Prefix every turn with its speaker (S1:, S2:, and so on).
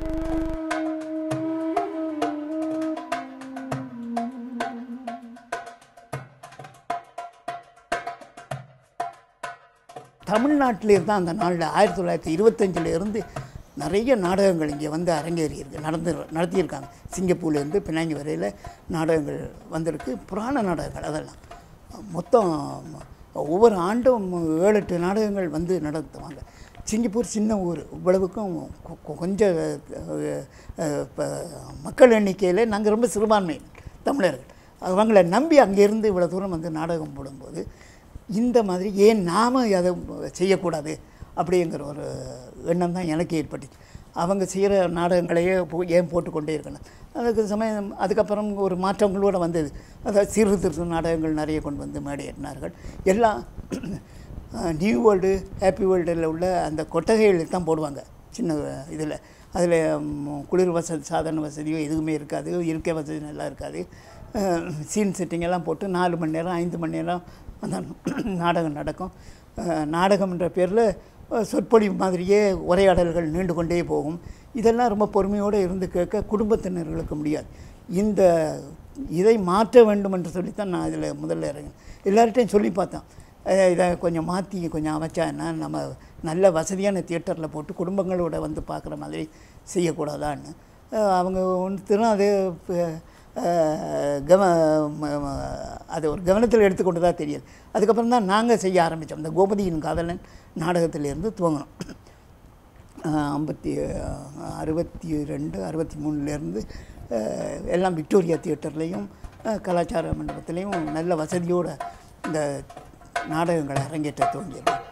S1: தமிழ்நாட்டிலே தான் அந்த நாளில் ஆயிரத்தி தொள்ளாயிரத்தி இருபத்தஞ்சில் இருந்து நிறைய நாடகங்கள் இங்கே வந்து அரங்கேறி இருக்கு நடந்து நடத்தியிருக்காங்க சிங்கப்பூர்லேருந்து பினாங்கி வரையில் நாடகங்கள் வந்திருக்கு புராண நாடகங்கள் அதெல்லாம் மொத்தம் ஒவ்வொரு ஆண்டும் ஏழு எட்டு நாடகங்கள் வந்து நடத்துவாங்க சிங்கப்பூர் சின்ன ஊர் இவ்வளவுக்கும் கொ- கொ- கொஞ்சம் அஹ், அஹ், ப- மக்கள் எண்ணிக்கையில் நாங்கள் ரொம்ப சிறுபான்மை தமிழர்கள் அவங்கள நம்பி அங்கேருந்து இவ்வளோ தூரம் வந்து நாடகம் போடும்போது இந்த மாதிரி ஏன் நாம அதை செய்யக்கூடாது அப்படிங்கிற ஒரு எண்ணம் தான் எனக்கு ஏற்பட்டுச்சு அவங்க செய்கிற நாடகங்களையே போ- ஏன் போட்டுக்கொண்டே இருக்கணும் அதுக்கு சமயம் அதுக்கப்புறம் ஒரு மாற்றங்களோட வந்தது அதாவது சீர்திருத்த நாடகங்கள் நிறைய கொண்டு வந்து மேடையேற்றினார்கள் எல்லாம் நியூ வேர்ல்டு ஹாப்பி வேர்ல்டில் உள்ள அந்த கொட்டகைகள் தான் போடுவாங்க சின்ன இதில் அதில் குளிர் வசதி சாதாரண வசதியோ எதுவுமே இருக்காது இருக்கை வசதி நல்லா இருக்காது சீன் செட்டிங் எல்லாம் போட்டு நாலு மணி நேரம் ஐந்து மணி நேரம் அந்த நாடகம் நடக்கும் அஹ், நாடகம்ன்ற பேரில் சொற்பொழிவு மாதிரியே உரையாடல்கள் நீண்டு கொண்டே போகும் இதெல்லாம் ரொம்ப பொறுமையோடு இருந்து கேட்க குடும்பத்தினர்களுக்கு முடியாது இந்த இதை மாற்ற வேண்டும் என்று சொல்லித்தான் நான் இதில் முதல்ல இறங்கினேன் எல்லார்கிட்டையும் சொல்லி பார்த்தேன் அஹ் இதை கொஞ்சம் மாற்றி கொஞ்சம் அமைச்சா என்ன நம்ம நல்ல வசதியான தியேட்டரில் போட்டு குடும்பங்களோட வந்து பார்க்குற மாதிரி செய்யக்கூடாதான்னு அஹ் அவங்க ஒன்று அது அஹ், கவ ம- ம- அது ஒரு கவனத்தில் எடுத்துக்கொண்டு தான் தெரியுது அதுக்கப்புறம் தான் நாங்கள் செய்ய ஆரம்பித்தோம் இந்த கோபதியின் காதலன் நாடகத்திலேருந்து துவங்கினோம் ஐம்பத்தி அறுபத்தி ரெண்டு அறுபத்தி மூணுலேருந்து எல்லாம் விக்டோரியா தியேட்டர்லேயும் கலாச்சார மண்டபத்துலேயும் நல்ல வசதியோடு இந்த நாடகங்களை அரங்கேற்ற துவங்கியிருக்கோம்